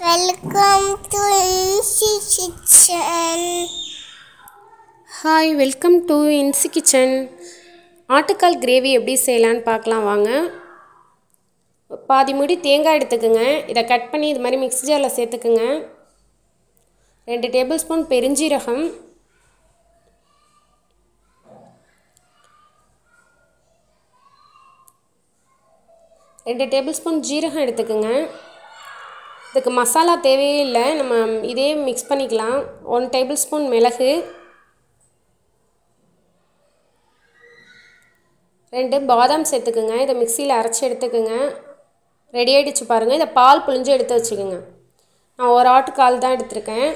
welcome to Inchi kitchen hi welcome to Inchi kitchen ஆட்டுக்கால் gravy எப்படி செய்யலான்னு பார்க்கலாம் வாங்க பாதி முடி தேங்காய் எடுத்துக்கோங்க இதை கட் பண்ணி இது மாதிரி மிக்ஸி ஜாரில் சேர்த்துக்குங்க ரெண்டு டேபிள் ஸ்பூன் பெருஞ்சீரகம் ரெண்டு டேபிள் ஸ்பூன் ஜீரகம் எடுத்துக்கோங்க இதுக்கு மசாலா தேவையே இல்லை நம்ம இதே மிக்ஸ் பண்ணிக்கலாம் ஒன் டேபிள் ஸ்பூன் மிளகு ரெண்டு பாதாம் சேர்த்துக்குங்க இதை மிக்சியில் அரைச்சி எடுத்துக்கோங்க ரெடி ஆகிடுச்சு பாருங்கள் இதை பால் புழிஞ்சு எடுத்து வச்சுக்கோங்க நான் ஒரு ஆட்டு கால் தான் எடுத்திருக்கேன்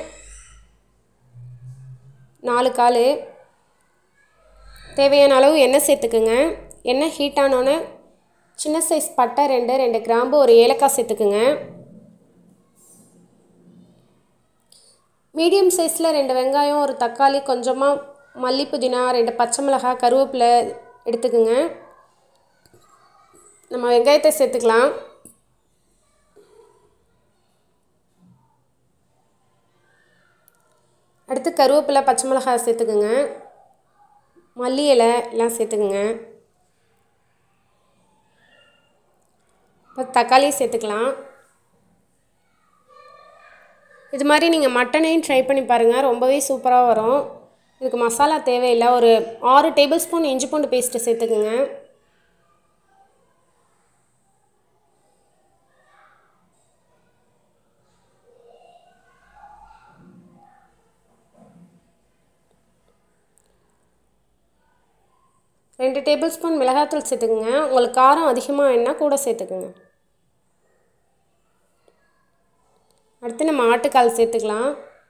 நாலு கால் தேவையான அளவு எண்ணெய் சேர்த்துக்குங்க எண்ணெய் ஹீட் ஆனோன்னே சின்ன சைஸ் பட்டை ரெண்டு ரெண்டு கிராம்பு ஒரு ஏலக்காய் சேர்த்துக்குங்க மீடியம் சைஸில் ரெண்டு வெங்காயம் ஒரு தக்காளி கொஞ்சமாக மல்லி புதினா ரெண்டு பச்சை மிளகாய் கருவேப்பிலை எடுத்துக்குங்க நம்ம வெங்காயத்தை சேர்த்துக்கலாம் அடுத்து கருவேப்பிலை பச்சை மிளகாய் சேர்த்துக்குங்க மல்லி இலை எல்லாம் சேர்த்துக்குங்க இப்போ தக்காளி சேர்த்துக்கலாம் இது மாதிரி நீங்கள் மட்டனையும் ட்ரை பண்ணி பாருங்கள் ரொம்பவே சூப்பராக வரும் இதுக்கு மசாலா தேவையில்லை ஒரு ஆறு டேபிள் ஸ்பூன் இஞ்சி பூண்டு பேஸ்ட்டு சேர்த்துக்குங்க ரெண்டு டேபிள் ஸ்பூன் மிளகாத்தூள் சேர்த்துக்குங்க உங்களுக்கு காரம் அதிகமாக வேணால் கூட சேர்த்துக்குங்க அடுத்து நம்ம ஆட்டுக்கால் சேர்த்துக்கலாம்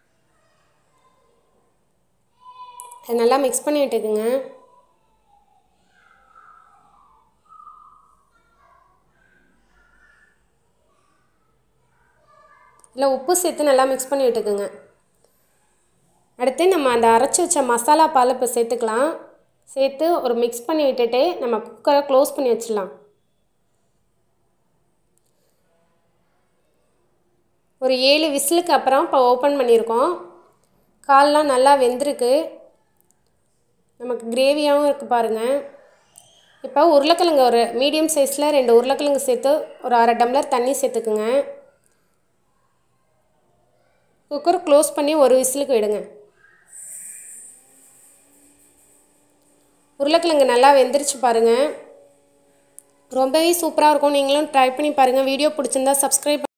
அது நல்லா மிக்ஸ் பண்ணி விட்டுக்குங்க இல்லை உப்பு சேர்த்து நல்லா மிக்ஸ் பண்ணி விட்டுக்குங்க அடுத்து நம்ம அந்த அரைச்சி வச்ச மசாலா பால் இப்போ சேர்த்துக்கலாம் சேர்த்து ஒரு மிக்ஸ் பண்ணி விட்டுட்டு நம்ம குக்கரை க்ளோஸ் பண்ணி வச்சிடலாம் ஒரு ஏழு விசிலுக்கு அப்புறம் இப்போ ஓப்பன் பண்ணியிருக்கோம் கால்லாம் நல்லா வெந்திருக்கு நமக்கு கிரேவியாகவும் இருக்குது பாருங்கள் இப்போ உருளைக்கிழங்கு ஒரு மீடியம் சைஸில் ரெண்டு உருளைக்கிழங்கு சேர்த்து ஒரு அரை டம்ளர் தண்ணி சேர்த்துக்குங்க குக்கர் க்ளோஸ் பண்ணி ஒரு விசிலுக்கு விடுங்க உருளைக்கிழங்கு நல்லா வெந்துருச்சு பாருங்கள் ரொம்பவே சூப்பராக இருக்கும் நீங்களும் ட்ரை பண்ணி பாருங்கள் வீடியோ பிடிச்சிருந்தா சப்ஸ்கிரைப்